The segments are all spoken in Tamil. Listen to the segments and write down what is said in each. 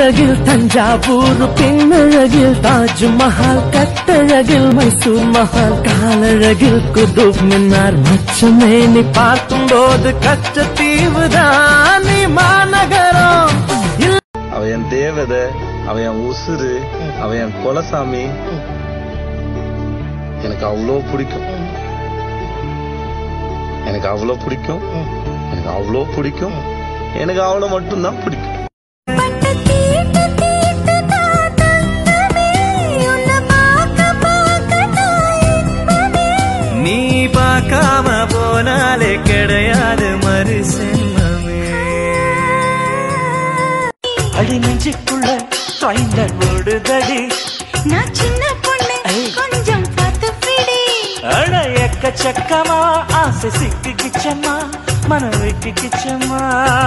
கண்ணழகில் தஞ்சாவூர் பெண்ணழகில் தாஜ்மஹால் கட்டழகில் மைசூர் மஹால் காலழகில் குதுப் மின்னார் மச்சமே நீ பார்க்கும் போது கச்சத்தீவுதான் நீ மாநகரம் இல்ல அவ என் தேவதை அவ என் உசுரு அவ என் கொலசாமி எனக்கு அவ்வளோ பிடிக்கும் எனக்கு அவ்வளோ பிடிக்கும் எனக்கு அவ்வளோ பிடிக்கும் எனக்கு அவ்வளோ மட்டும்தான் பிடிக்கும் பட்டு தீட்டு தீட்டு தான் தங்கமே உன்னை பார்க்க பார்க்க தான் இன்பமே நீ பார்க்காம போனாலே கிடையாது மறு செல்வமே அடி நெஞ்சுக்குள்ள சாய்ந்த ஓடுதடி நான் சின்ன பொண்ணு கொஞ்சம் பார்த்து பிடி அட எக்கச்சக்கமா ஆசை சிக்கிக்கிச்சம்மா மனம் விட்டுக்கிச்சம்மா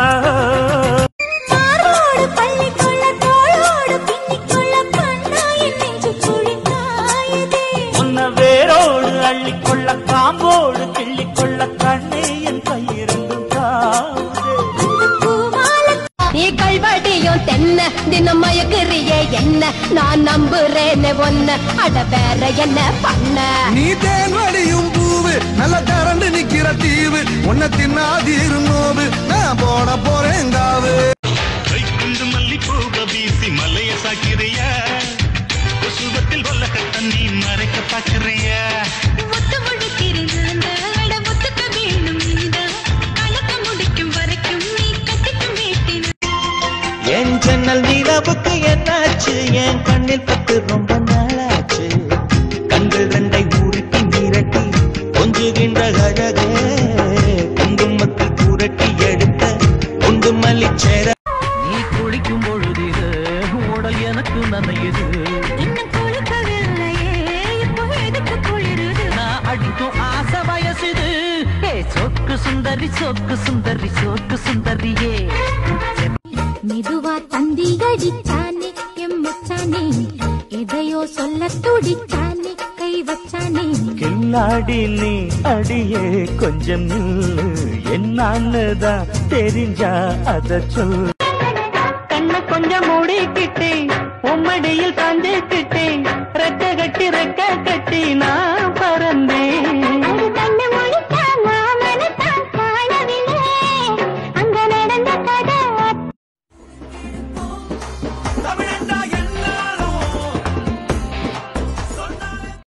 மார்போடு பள்ளிக்குள்ள தோளோடு பின்னிக்குள்ள கண்ணா என் நெஞ்சு குழிக்காயதே உன்னை வேரோடு அள்ளிக்கொள்ள காம்போடு கிள்ளிக்கொள்ள கண்ணே என் கையிரண்டும் காவுதே நீ கல்வடியும் தென்ன தினம் மயக்குறியே என்ன நான் நம்புறேன்னு ஒன்ன அட வேற என்ன பண்ண நீ தேன் வடியும் பூவு நல்ல திரண்டு நிக்கிற தீவு உன்னை தின்னாதீரும் நோவு நான் போட போறேன் காவு கைக்குண்டு மல்லிப்பூவ வீசி மலைய சாக்கிறியா சுகத்தில் வல்ல கட்டணி மறைக்க பாக்குறியா முத்து முழுத்திருந்த அட முத்துக்க வேணும் நீதான் கலக்க முடிக்கும் வரைக்கும் நீ கட்டிக்கும் வேட்டின என் ஜன்னல் நிலவுக்கு என்னாச்சு என் கண்ணில் பட்டு ரொம்ப நாளாச்சு கண்கள் ரெண்டை உருட்டி மிரட்டி கொஞ்சுகின்ற அழகே குங்குமத்தில் புரட்டி எடுத்த குண்டு மல்லிச்சேர நீ குளிக்கும் பொழுது உடல் எனக்கு நனையுது இன்னும் குளிக்கவில்லையே இப்போ எதுக்கு குளிருது நான் அடிக்கும் ஆசை வயசுது ஏ சொக்கு சுந்தரி சொக்கு சுந்தரி சொக்கு சுந்தரியே மெதுவா தந்தி அடிச்சானே எம் மச்சானே எதையோ சொல்ல துடிச்சானே கை வச்சானே கில்லாடி நீ அடியே கொஞ்சம் நில்லு என்னான்னு தான் தெரிஞ்சா அத சொல்